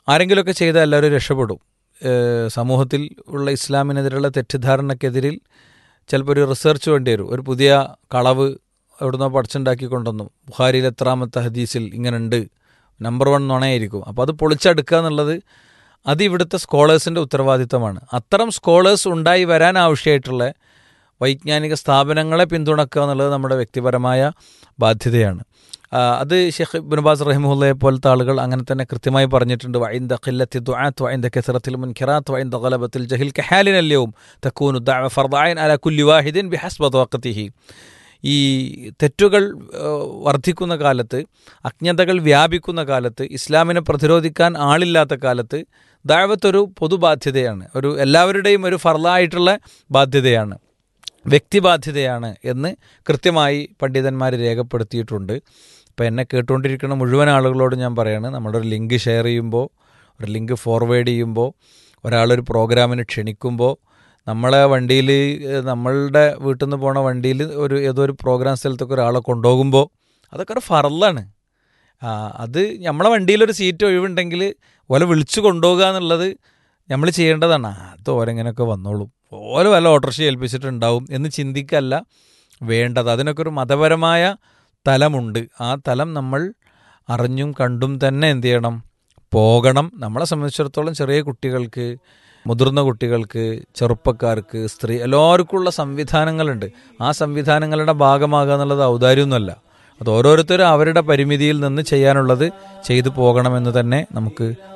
ആരെങ്കിലുമൊക്കെ ചെയ്താൽ എല്ലാവരും രക്ഷപ്പെടും ഏഹ് സമൂഹത്തിൽ ഉള്ള ഇസ്ലാമിനെതിരുള്ള തെറ്റിദ്ധാരണക്കെതിരിൽ ചിലപ്പോൾ ഒരു റിസർച്ച് വേണ്ടി വരും ഒരു പുതിയ കളവ് എവിടുന്നോ പഠിച്ചുണ്ടാക്കി കൊണ്ടുവന്നു ബുഹാരിയിൽ എത്രാമത്തെ ഹദീസിൽ ഇങ്ങനെ ഉണ്ട് നമ്പർ വൺ നുണയായിരിക്കും അപ്പോൾ അത് പൊളിച്ചെടുക്കുക എന്നുള്ളത് അത് ഇവിടുത്തെ സ്കോളേഴ്സിൻ്റെ ഉത്തരവാദിത്തമാണ് അത്തരം സ്കോളേഴ്സ് ഉണ്ടായി വരാൻ ആവശ്യമായിട്ടുള്ള വൈജ്ഞാനിക സ്ഥാപനങ്ങളെ പിന്തുണക്കുക എന്നുള്ളത് നമ്മുടെ വ്യക്തിപരമായ ബാധ്യതയാണ് ആ, അത് ഷെയ്ഖ് ബിനുബാസ് റഹിമുല്ലയെ പോലത്തെ ആളുകൾ അങ്ങനെ തന്നെ കൃത്യമായി പറഞ്ഞിട്ടുണ്ട് വൈന്ദ ഖില്ലത്തി ദുആത്ത് വൈന്ദ കസറത്തിൽ മുൻഖിറാത്ത് വൈന്ദ ഖലബത്തിൽ ജഹിൽ കഹാലിനല്യവും തക്കൂനു ദഅവ ഫർദായൻ അല കുല്ലി വാഹിദിൻ ബിഹസ്ബ തവഖത്തിഹി ഈ തെറ്റുകൾ ഏഹ്, വർദ്ധിക്കുന്ന കാലത്ത് അജ്ഞതകൾ വ്യാപിക്കുന്ന കാലത്ത് ഇസ്ലാമിനെ പ്രതിരോധിക്കാൻ ആളില്ലാത്ത കാലത്ത് ദാവത്തൊരു പൊതുബാധ്യതയാണ് ഒരു എല്ലാവരുടെയും ഒരു ഫർലായിട്ടുള്ള ബാധ്യതയാണ് വ്യക്തിബാധ്യതയാണ് എന്ന് കൃത്യമായി പണ്ഡിതന്മാർ രേഖപ്പെടുത്തിയിട്ടുണ്ട് ഇപ്പോൾ എന്നെ കേട്ടുകൊണ്ടിരിക്കുന്ന മുഴുവൻ ആളുകളോട് ഞാൻ പറയാണ് നമ്മുടെ ഒരു ലിങ്ക് ഷെയർ ചെയ്യുമ്പോൾ ഒരു ലിങ്ക് ഫോർവേഡ് ചെയ്യുമ്പോൾ ഒരാളൊരു പ്രോഗ്രാമിന് ക്ഷണിക്കുമ്പോൾ നമ്മളെ വണ്ടിയിൽ നമ്മളുടെ വീട്ടിൽ നിന്ന് പോണ വണ്ടിയിൽ ഒരു ഏതോ ഒരു പ്രോഗ്രാം സ്ഥലത്തൊക്കെ ഒരാളെ കൊണ്ടുപോകുമ്പോൾ അതൊക്കെ ഒരു ഫറലാണ് ആ, അത് നമ്മളെ വണ്ടിയിലൊരു സീറ്റ് ഒഴിവുണ്ടെങ്കിൽ ഓലെ വിളിച്ചു കൊണ്ടുപോകുക എന്നുള്ളത് നമ്മൾ ചെയ്യേണ്ടതാണ് ആ, അത് ഓരെങ്ങനെയൊക്കെ വന്നോളും ഓരോ വല്ല ഓട്ടോറിക്ഷ ഏൽപ്പിച്ചിട്ടുണ്ടാവും എന്ന് ചിന്തിക്കല്ല വേണ്ടത് അതിനൊക്കെ ഒരു മതപരമായ തലമുണ്ട് ആ തലം നമ്മൾ അറിഞ്ഞും കണ്ടും തന്നെ എന്ത് ചെയ്യണം പോകണം നമ്മളെ സംബന്ധിച്ചിടത്തോളം ചെറിയ കുട്ടികൾക്ക് മുതിർന്ന കുട്ടികൾക്ക് ചെറുപ്പക്കാർക്ക് സ്ത്രീ എല്ലാവർക്കുമുള്ള സംവിധാനങ്ങളുണ്ട് ആ സംവിധാനങ്ങളുടെ ഭാഗമാകുക എന്നുള്ളത് ഔദാര്യമൊന്നുമല്ല അത് ഓരോരുത്തരും അവരുടെ പരിമിതിയിൽ നിന്ന് ചെയ്യാനുള്ളത് ചെയ്തു പോകണമെന്ന് തന്നെ നമുക്ക്